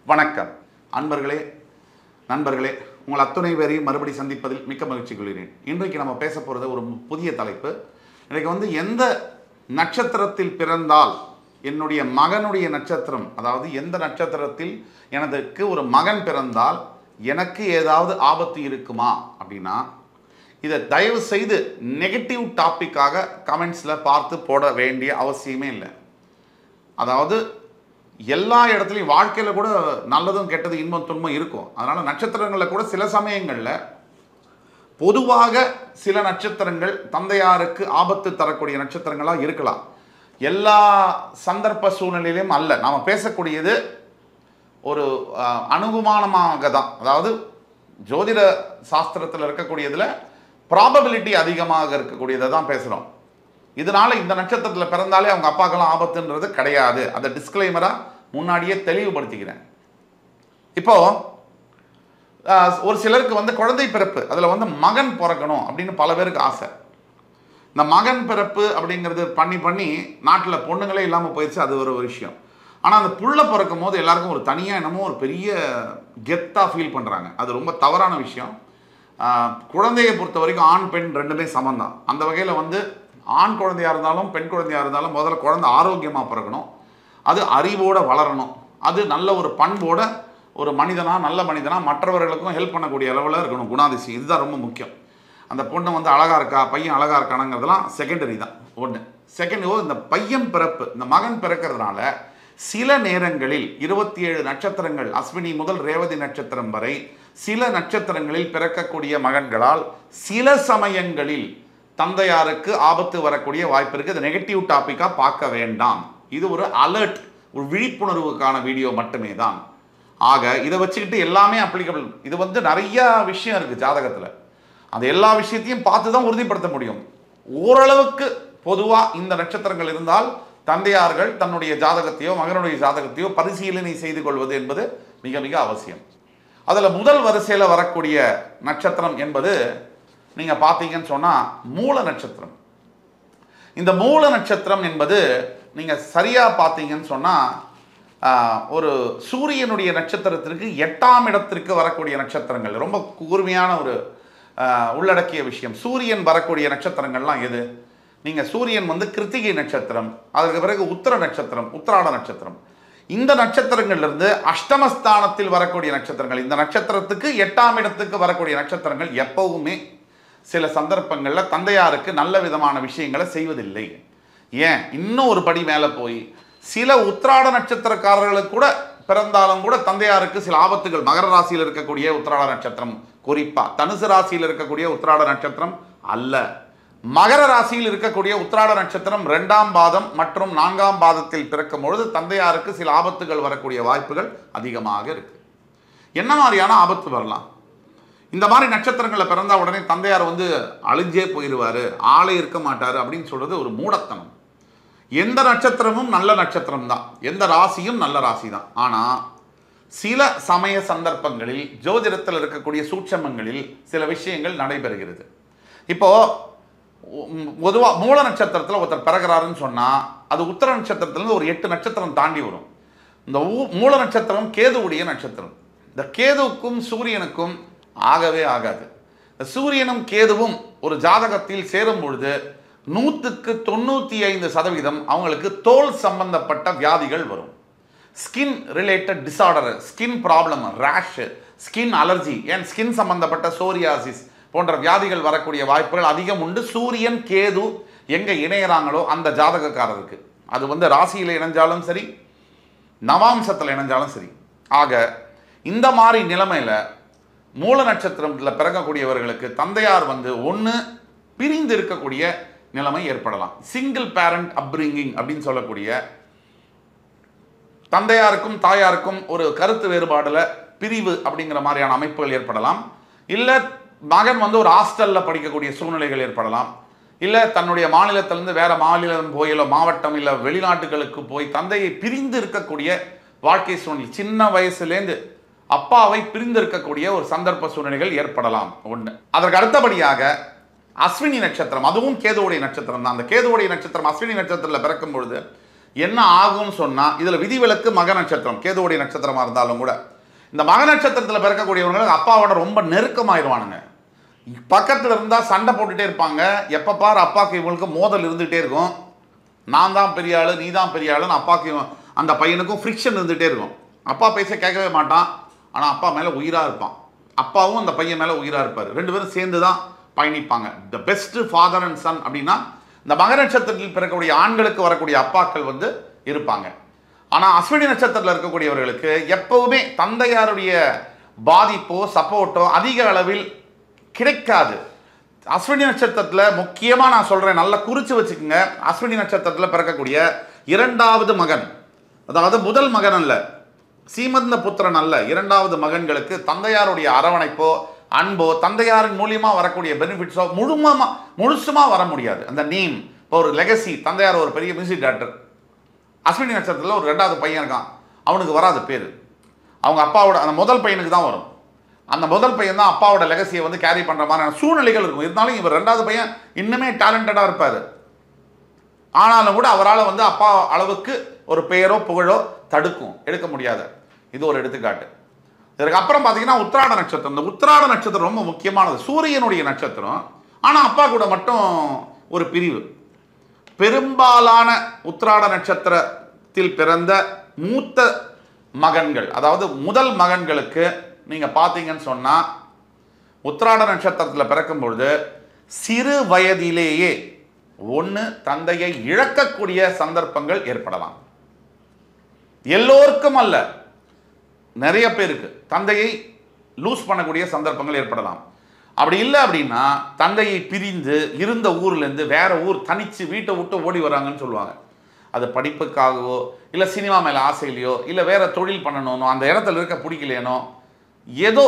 வணக்கம் அன்பர்களே நண்பர்களே உங்கள் அத்துணை பேரையும் மறுபடி சந்திப்பதில் மிக்க மகிழ்ச்சி கொள்கிறேன் இன்றைக்கு நம்ம பேச போகிறது ஒரு புதிய தலைப்பு இன்றைக்கு வந்து எந்த நட்சத்திரத்தில் பிறந்தால் என்னுடைய மகனுடைய நட்சத்திரம் அதாவது எந்த நட்சத்திரத்தில் எனதுக்கு ஒரு மகன் பிறந்தால் எனக்கு ஏதாவது ஆபத்து இருக்குமா அப்படின்னா இதை தயவு செய்து நெகட்டிவ் டாப்பிக்காக கமெண்ட்ஸில் பார்த்து போட வேண்டிய அவசியமே இல்லை அதாவது எல்லா இடத்துலையும் வாழ்க்கையில் கூட நல்லதும் கெட்டது இன்பம் துன்பம் இருக்கும் அதனால் நட்சத்திரங்களில் கூட சில சமயங்களில் பொதுவாக சில நட்சத்திரங்கள் தந்தையாருக்கு ஆபத்து தரக்கூடிய நட்சத்திரங்களாக இருக்கலாம் எல்லா சந்தர்ப்ப சூழ்நிலையிலும் அல்ல நாம் பேசக்கூடியது ஒரு அஹ், அனுகுமானமாக தான் அதாவது ஜோதிட சாஸ்திரத்தில் இருக்கக்கூடியதில் ப்ராபபிலிட்டி அதிகமாக இருக்கக்கூடியதை தான் பேசுகிறோம் இதனால இந்த நட்சத்திரத்தில் பிறந்தாலே அவங்க அப்பாக்கெல்லாம் ஆபத்துன்றது கிடையாது அதை டிஸ்க்ளைமராக முன்னாடியே தெளிவுபடுத்திக்கிறேன் இப்போ ஆஹ், ஒரு சிலருக்கு வந்து குழந்தை பிறப்பு அதில் வந்து மகன் பிறக்கணும் அப்படின்னு பல பேருக்கு ஆசை இந்த மகன் பிறப்பு அப்படிங்கிறது பண்ணி பண்ணி நாட்டில் பொண்ணுங்களே இல்லாமல் போயிடுச்சு அது ஒரு விஷயம் ஆனால் அந்த புள்ள பிறக்கும் போது எல்லாருக்கும் ஒரு தனியாக என்னமோ ஒரு பெரிய கெத்தாக ஃபீல் பண்ணுறாங்க அது ரொம்ப தவறான விஷயம் ஆஹ், குழந்தையை பொறுத்த வரைக்கும் ஆண் பெண் ரெண்டுமே சமந்தான் அந்த வகையில் வந்து ஆண் குழந்தையாக இருந்தாலும் பெண் குழந்தையாக இருந்தாலும் முதல்ல குழந்தை ஆரோக்கியமாக பிறக்கணும் அது அறிவோட வளரணும் அது நல்ல ஒரு பண்போட ஒரு மனிதனா நல்ல மனிதனா மற்றவர்களுக்கும் ஹெல்ப் பண்ணக்கூடிய அளவில் இருக்கணும் குணாதிசயம் இதுதான் ரொம்ப முக்கியம் அந்த பொண்ணு வந்து அழகா இருக்கா பையன் அழகா இருக்கானுங்கிறதுலாம் செகண்டரி தான் ஒன்று செகண்ட் ஓ இந்த பையன் பிறப்பு இந்த மகன் பிறக்கிறதுனால சில நேரங்களில் இருபத்தி ஏழு நட்சத்திரங்கள் அஸ்வினி முதல் ரேவதி நட்சத்திரம் வரை சில நட்சத்திரங்களில் பிறக்கக்கூடிய மகன்களால் சில சமயங்களில் தந்தையாருக்கு ஆபத்து வரக்கூடிய வாய்ப்பு இருக்குது இது நெகட்டிவ் டாப்பிக்காக பார்க்க வேண்டாம் இது ஒரு அலர்ட் ஒரு விழிப்புணர்வுக்கான வீடியோ மட்டுமே தான் ஆக இதை வச்சுக்கிட்டு எல்லாமே அப்ளிகபிள் இது வந்து நிறைய விஷயம் இருக்குது ஜாதகத்தில் அந்த எல்லா விஷயத்தையும் பார்த்து தான் உறுதிப்படுத்த முடியும் ஓரளவுக்கு பொதுவாக இந்த நட்சத்திரங்கள் இருந்தால் தந்தையார்கள் தன்னுடைய ஜாதகத்தையோ மகனுடைய ஜாதகத்தையோ பரிசீலனை செய்து கொள்வது என்பது மிக மிக அவசியம் அதில் முதல் வரிசையில் வரக்கூடிய நட்சத்திரம் என்பது நீங்கள் பார்த்தீங்கன்னு சொன்னால் மூல நட்சத்திரம் இந்த மூல நட்சத்திரம் என்பது நீங்கள் சரியாக பார்த்தீங்கன்னு சொன்னால் ஒரு சூரியனுடைய நட்சத்திரத்திற்கு எட்டாம் இடத்திற்கு வரக்கூடிய நட்சத்திரங்கள் ரொம்ப கூர்மையான ஒரு ஆஹ், உள்ளடக்கிய விஷயம் சூரியன் வரக்கூடிய நட்சத்திரங்கள்லாம் எது நீங்கள் சூரியன் வந்து கிருத்திகை நட்சத்திரம் அதற்கு பிறகு உத்தர நட்சத்திரம் உத்திராட நட்சத்திரம் இந்த நட்சத்திரங்கள்லேருந்து அஷ்டமஸ்தானத்தில் வரக்கூடிய நட்சத்திரங்கள் இந்த நட்சத்திரத்துக்கு எட்டாம் இடத்துக்கு வரக்கூடிய நட்சத்திரங்கள் எப்பவுமே சில சந்தர்ப்பங்களில் தந்தையாருக்கு நல்ல விதமான விஷயங்களை செய்வதில்லை ஏன் இன்னும் ஒரு படி மேலே போய் சில உத்திராட நட்சத்திரக்காரர்களுக்கு கூட பிறந்தாலும் கூட தந்தையாருக்கு சில ஆபத்துகள் மகர ராசியில் இருக்கக்கூடிய உத்திராட நட்சத்திரம் குறிப்பா தனுசு ராசியில் இருக்கக்கூடிய உத்திராட நட்சத்திரம் அல்ல மகர ராசியில் இருக்கக்கூடிய உத்திராட நட்சத்திரம் ரெண்டாம் பாதம் மற்றும் நான்காம் பாதத்தில் பிறக்கும் பொழுது தந்தையாருக்கு சில ஆபத்துகள் வரக்கூடிய வாய்ப்புகள் அதிகமாக இருக்கு என்ன மாதிரியான ஆபத்து வரலாம் இந்த மாதிரி நட்சத்திரங்களில் பிறந்தா உடனே தந்தையார் வந்து அழிஞ்சே போயிடுவார் ஆளே இருக்க மாட்டார் அப்படின்னு சொல்றது ஒரு மூடத்தனம் எந்த நட்சத்திரமும் நல்ல நட்சத்திரம் தான் எந்த ராசியும் நல்ல ராசி தான் ஆனால் சில சமய சந்தர்ப்பங்களில் ஜோதிடத்தில் இருக்கக்கூடிய சூட்சமங்களில் சில விஷயங்கள் நடைபெறுகிறது இப்போ பொதுவாக மூல நட்சத்திரத்தில் ஒருத்தர் பிறகுறாருன்னு சொன்னால் அது உத்தர நட்சத்திரத்துலேருந்து ஒரு எட்டு நட்சத்திரம் தாண்டி வரும் இந்த ஊ- மூல நட்சத்திரம் கேதுவுடைய நட்சத்திரம் இந்த கேதுவுக்கும் சூரியனுக்கும் ஆகவே ஆகாது இந்த சூரியனும் கேதுவும் ஒரு ஜாதகத்தில் சேரும் பொழுது நூற்றுக்கு தொண்ணூற்றி ஐந்து சதவீதம் அவங்களுக்கு தோல் சம்பந்தப்பட்ட வியாதிகள் வரும் skin related disorder skin problem rash skin allergy ஏன் ஸ்கின் சம்பந்தப்பட்ட சோரியாசிஸ் போன்ற வியாதிகள் வரக்கூடிய வாய்ப்புகள் அதிகம் உண்டு சூரியன் கேது எங்கே இணையறாங்களோ அந்த ஜாதகக்காரருக்கு அது வந்து ராசியில் இணைஞ்சாலும் சரி நவாம்சத்தில் இணைஞ்சாலும் சரி ஆக இந்த மாதிரி நிலைமையில் மூல நட்சத்திரத்தில் பிறக்கக்கூடியவர்களுக்கு தந்தையார் வந்து ஒன்று பிரிந்து இருக்கக்கூடிய நிலைமை ஏற்படலாம் சிங்கிள் பேரண்ட் அப்ரிங்கிங் அப்படின்னு சொல்லக்கூடிய தந்தையாருக்கும் தாயாருக்கும் ஒரு கருத்து வேறுபாடுல பிரிவு அப்படிங்கிற மாதிரியான அமைப்புகள் ஏற்படலாம் இல்லை மகன் வந்து ஒரு ஹாஸ்டலில் படிக்கக்கூடிய சூழ்நிலைகள் ஏற்படலாம் இல்லை தன்னுடைய மாநிலத்திலிருந்து வேற மாநிலம் போய் இல்லை மாவட்டம் இல்லை வெளிநாட்டுகளுக்கு போய் தந்தையை பிரிந்து இருக்கக்கூடிய வாழ்க்கை சூழ்நிலை சின்ன வயசுலேருந்து அப்பாவை பிரிந்து இருக்கக்கூடிய ஒரு சந்தர்ப்ப சூழ்நிலைகள் ஏற்படலாம் ஒன்று அதற்கு அடுத்தபடியாக அஸ்வினி நட்சத்திரம் அதுவும் கேதுவுடைய நட்சத்திரம் தான் அந்த கேதுவுடைய நட்சத்திரம் அஸ்வினி நட்சத்திரத்தில் பிறக்கும் பொழுது என்ன ஆகும்னு சொன்னா இதுல விதிவிலக்கு மக நட்சத்திரம் கேதுவுடைய நட்சத்திரமா இருந்தாலும் கூட இந்த மக நட்சத்திரத்தில் பிறக்கக்கூடியவங்களுக்கு அப்பாவோட ரொம்ப நெருக்கமாயிருவானுங்க பக்கத்துல இருந்தா சண்டை போட்டுட்டே இருப்பாங்க எப்ப பாரு அப்பாக்கு இவங்களுக்கு மோதல் இருந்துகிட்டே இருக்கும் நான் தான் பெரிய ஆளு நீ தான் பெரிய ஆளுன்னு அப்பாக்கு இவன் அந்த பையனுக்கும் ஃப்ரிக்ஷன் இருந்துகிட்டே இருக்கும் அப்பா பேச கேட்கவே மாட்டான் ஆனால் அப்பா மேலே உயிராக இருப்பான் அப்பாவும் அந்த பையன் மேலே உயிராக இருப்பார் ரெண்டு பேரும் சேர்ந்து தான் பயணிப்பாங்க the best father and son அப்படின்னா இந்த மக நட்சத்திரத்தில் பிறக்கக்கூடிய ஆண்களுக்கு வரக்கூடிய அப்பாக்கள் வந்து இருப்பாங்க ஆனால் அஸ்வினி நட்சத்திரத்தில் இருக்கக்கூடியவர்களுக்கு எப்பவுமே தந்தையாருடைய பாதிப்போ சப்போர்ட்டோ அதிக அளவில் கிடைக்காது அஸ்வினி நட்சத்திரத்தில் முக்கியமாக நான் சொல்கிறேன் நல்லா குறித்து வச்சுக்கோங்க அஸ்வினி நட்சத்திரத்தில் பிறக்கக்கூடிய இரண்டாவது மகன் அதாவது முதல் மகன் அல்ல சீமந்த புத்திரன் அல்ல இரண்டாவது மகன்களுக்கு தந்தையாருடைய அரவணைப்போ அன்போ தந்தையாரின் மூலியமா வரக்கூடிய பெனிஃபிட்ஸோ முழுமா முழுசுமா வர முடியாது அந்த நேம் இப்போ ஒரு லெகசி தந்தையார் ஒரு பெரிய மியூசிக் டைரக்டர் அஸ்வினி நட்சத்திரத்தில் ஒரு ரெண்டாவது பையன் இருக்கான் அவனுக்கு வராது பேர் அவங்க அப்பாவோட அந்த முதல் பையனுக்கு தான் வரும் அந்த முதல் பையன் தான் அப்பாவோட லெகசியை வந்து கேரி பண்ணுற மாதிரியான சூழ்நிலைகள் இருக்கும் இருந்தாலும் இவர் ரெண்டாவது பையன் இன்னுமே டேலண்டடாக இருப்பார் ஆனாலும் கூட அவரால் வந்து அப்பா அளவுக்கு ஒரு பெயரோ புகழோ தடுக்கும் எடுக்க முடியாது இது ஒரு எடுத்துக்காட்டு இதற்கு அப்புறம் பார்த்தீங்கன்னா உத்திராட நட்சத்திரம் இந்த உத்திராட நட்சத்திரம் ரொம்ப முக்கியமானது சூரியனுடைய நட்சத்திரம் ஆனால் அப்பா கூட மட்டும் ஒரு பிரிவு பெரும்பாலான உத்திராட நட்சத்திரத்தில் பிறந்த மூத்த மகன்கள் அதாவது முதல் மகன்களுக்கு நீங்கள் பார்த்தீங்கன்னு சொன்னால் உத்திராட நட்சத்திரத்தில் பிறக்கும் பொழுது சிறு வயதிலேயே ஒன்று தந்தையை இழக்கக்கூடிய சந்தர்ப்பங்கள் ஏற்படலாம் எல்லோருக்கும் அல்ல நிறைய பேருக்கு தந்தையை லூஸ் பண்ணக்கூடிய சந்தர்ப்பங்கள் ஏற்படலாம் அப்படி இல்லை அப்படின்னா தந்தையை பிரிந்து இருந்த ஊர்லேருந்து வேற ஊர் தனிச்சு வீட்டை விட்டு ஓடி வராங்கன்னு சொல்லுவாங்க அது படிப்புக்காகவோ இல்லை சினிமா மேலே ஆசையிலையோ இல்லை வேற தொழில் பண்ணணும்னோ அந்த இடத்துல இருக்க பிடிக்கலையனோ ஏதோ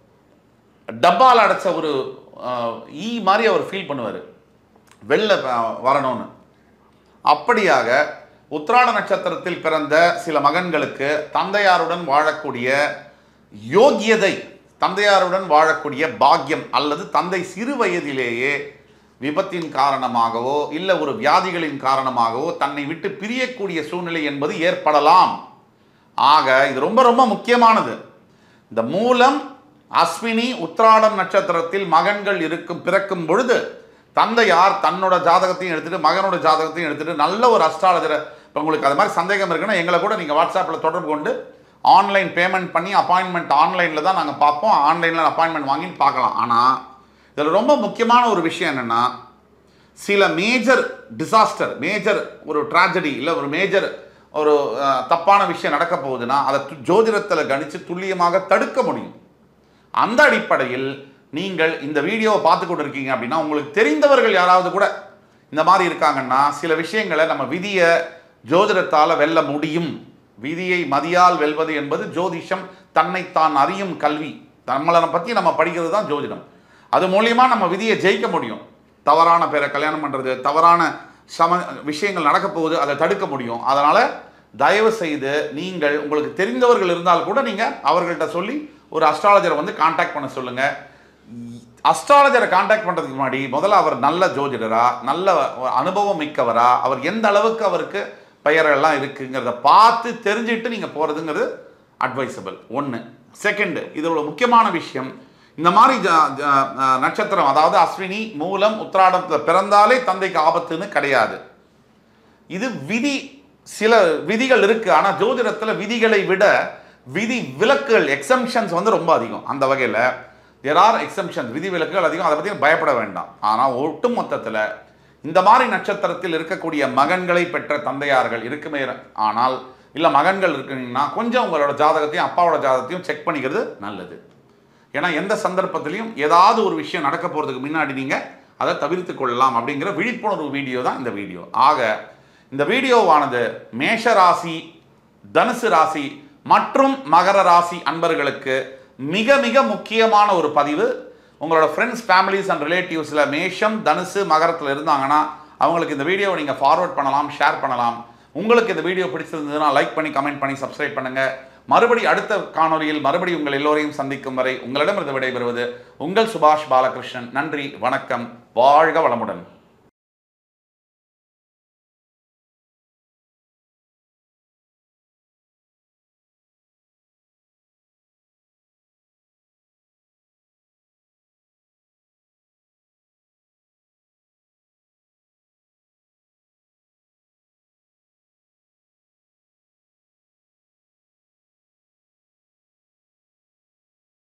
டப்பால் அடைச்ச ஒரு அஹ், ஈ மாதிரி அவர் ஃபீல் பண்ணுவார் வெளில ப- வரணும்னு அப்படியாக உத்திராட நட்சத்திரத்தில் பிறந்த சில மகன்களுக்கு தந்தையாருடன் வாழக்கூடிய யோகியதை தந்தையாருடன் வாழக்கூடிய பாக்கியம் அல்லது தந்தை சிறு வயதிலேயே விபத்தின் காரணமாகவோ இல்லை ஒரு வியாதிகளின் காரணமாகவோ தன்னை விட்டு பிரியக்கூடிய சூழ்நிலை என்பது ஏற்படலாம் ஆக இது ரொம்ப ரொம்ப முக்கியமானது இந்த மூலம் அஸ்வினி உத்திராடம் நட்சத்திரத்தில் மகன்கள் இருக்கும் பிறக்கும் பொழுது தந்தையார் தன்னோட ஜாதகத்தையும் எடுத்துட்டு மகனோட ஜாதகத்தையும் எடுத்துட்டு நல்ல ஒரு அஸ்ட்ராலஜரை இப்போ உங்களுக்கு அது மாதிரி சந்தேகம் இருக்குன்னா எங்களை கூட நீங்கள் வாட்ஸ்அப்பில் தொடர்பு கொண்டு ஆன்லைன் பேமெண்ட் பண்ணி அப்பாயின்மெண்ட் ஆன்லைனில் தான் நாங்கள் பார்ப்போம் ஆன்லைனில் அப்பாயின்மெண்ட் வாங்கி பார்க்கலாம் ஆனால் இதில் ரொம்ப முக்கியமான ஒரு விஷயம் என்னென்னா சில மேஜர் டிசாஸ்டர் மேஜர் ஒரு ட்ராஜடி இல்லை ஒரு மேஜர் ஒரு அஹ், தப்பான விஷயம் நடக்க போகுதுன்னா அதை து- ஜோதிடத்தில் கணித்து துல்லியமாக தடுக்க முடியும் அந்த அடிப்படையில் நீங்கள் இந்த வீடியோவை பார்த்து கொண்டு இருக்கீங்க அப்படின்னா உங்களுக்கு தெரிந்தவர்கள் யாராவது கூட இந்த மாதிரி இருக்காங்கன்னா சில விஷயங்களை நம்ம விதியை ஜோதிடத்தால் வெல்ல முடியும் விதியை மதியால் வெல்வது என்பது ஜோதிஷம் தன்னைத்தான் அறியும் கல்வி நம்மளை பற்றி நம்ம படிக்கிறது தான் ஜோதிடம் அது மூலியமா நம்ம விதியை ஜெயிக்க முடியும் தவறான பேரை கல்யாணம் பண்ணுறது தவறான சம விஷயங்கள் நடக்க போகுது அதை தடுக்க முடியும் அதனால் தயவு செய்து நீங்கள் உங்களுக்கு தெரிந்தவர்கள் இருந்தால் கூட நீங்கள் அவர்கள்ட்ட சொல்லி ஒரு அஸ்ட்ராலஜரை வந்து காண்டாக்ட் பண்ண சொல்லுங்கள் அஸ்ட்ராலஜரை காண்டாக்ட் பண்ணுறதுக்கு முன்னாடி முதல்ல அவர் நல்ல ஜோதிடரா நல்ல அனுபவம் மிக்கவரா அவர் எந்த அளவுக்கு அவருக்கு பெயரெல்லாம் இருக்குங்கிறத பார்த்து தெரிஞ்சுட்டு நீங்கள் போகிறதுங்கிறது அட்வைசபிள் ஒன்று செகண்டு இதோட முக்கியமான விஷயம் இந்த மாதிரி ஜ- ஜ- அஹ் நட்சத்திரம் அதாவது அஸ்வினி மூலம் உத்திராடத்தில் பிறந்தாலே தந்தைக்கு ஆபத்துன்னு கிடையாது இது விதி சில விதிகள் இருக்கு ஆனா ஜோதிடத்துல விதிகளை விட விதி விலக்குகள் எக்ஸம்ஷன்ஸ் வந்து ரொம்ப அதிகம் அந்த வகையில தேர் ஆர் எக்ஸம்ஷன் விதி விலக்குகள் அதிகம் அதை பத்தி பயப்பட வேண்டாம் ஆனா ஒட்டு மொத்தத்துல இந்த மாதிரி நட்சத்திரத்தில் இருக்கக்கூடிய மகன்களை பெற்ற தந்தையார்கள் இருக்குமே ஆனால் இல்ல மகன்கள் இருக்குங்கன்னா கொஞ்சம் உங்களோட ஜாதகத்தையும் அப்பாவோட ஜாதகத்தையும் செக் பண்ணிக்கிறது நல்லது ஏன்னா எந்த சந்தர்ப்பத்திலையும் ஏதாவது ஒரு விஷயம் நடக்க போகிறதுக்கு முன்னாடி நீங்கள் அதை தவிர்த்து கொள்ளலாம் அப்படிங்கிற விழிப்புணர்வு வீடியோ தான் இந்த வீடியோ ஆக இந்த வீடியோவானது மேஷ ராசி தனுசு ராசி மற்றும் மகர ராசி அன்பர்களுக்கு மிக மிக முக்கியமான ஒரு பதிவு உங்களோட ஃப்ரெண்ட்ஸ் ஃபேமிலிஸ் அண்ட் ரிலேட்டிவ்ஸில் மேஷம் தனுசு மகரத்தில் இருந்தாங்கன்னா அவங்களுக்கு இந்த வீடியோவை நீங்கள் ஃபார்வர்ட் பண்ணலாம் ஷேர் பண்ணலாம் உங்களுக்கு இந்த வீடியோ பிடிச்சிருந்ததுன்னா லைக் பண்ணி கமெண்ட் பண்ணி சப்ஸ்கிரைப் பண்ணுங்க மறுபடி அடுத்த காணொளியில் மறுபடி உங்கள் எல்லோரையும் சந்திக்கும் வரை உங்களிடமிருந்து விடைபெறுவது உங்கள் சுபாஷ் பாலகிருஷ்ணன் நன்றி வணக்கம் வாழ்க வளமுடன்